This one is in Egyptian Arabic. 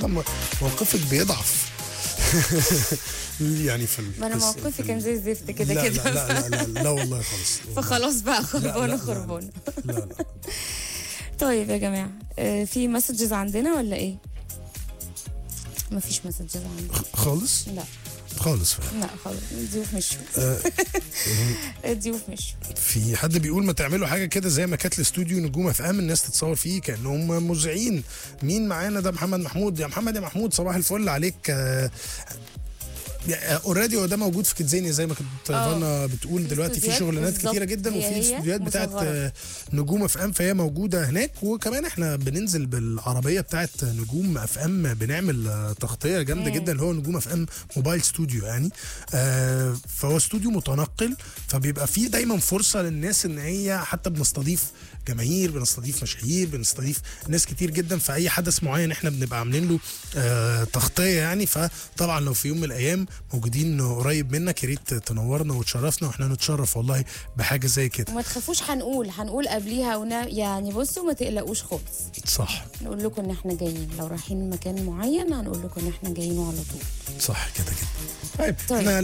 كده م- موقفك بيضعف يعني في ال- ما انا في- موقفي في كان ال- زي الزفت كده لا, كده لا, لا, لا, لا, لا والله خالص فخلاص بقى لا، خربانه لا. خربانه لا لا طيب يا جماعه آه، في مسجز عندنا ولا ايه؟ مفيش مسجز عندنا خالص لا خالص فعلا لا خلاص الضيوف مشوا آه، الضيوف مشوا في حد بيقول ما تعملوا حاجه كده زي ما كانت الاستوديو نجوم اف ام الناس تتصور فيه كانهم مذيعين مين معانا ده محمد محمود يا محمد يا محمود صباح الفل عليك آه، اوريدي هو ده موجود في كيدزانيا زي ما كنت آه. رنا بتقول دلوقتي في استوديوهات شغلانات بالظبط. كتيره جدا هي وفي هي الاستوديوهات بتاعت مصغرة. آه، نجوم اف ام فهي موجوده هناك وكمان احنا بننزل بالعربيه بتاعت نجوم اف ام بنعمل آه، تغطيه جامده مم. جدا اللي هو نجوم اف ام موبايل ستوديو يعني آه، فهو استوديو متنقل فبيبقى فيه دايما فرصه للناس ان هي حتى بنستضيف جماهير بنستضيف مشاهير بنستضيف ناس كتير جدا في اي حدث معين احنا بنبقى عاملين له آه، تغطيه يعني فطبعا لو في يوم من الايام موجودين قريب منك يا ريت تنورنا وتشرفنا واحنا نتشرف والله بحاجه زي كده وما تخافوش هنقول هنقول قبليها ونا يعني بصوا ما تقلقوش خالص صح نقول لكم ان احنا جايين لو رايحين مكان معين هنقول لكم ان احنا جايين على طول صح كده كده طيب طيب. احنا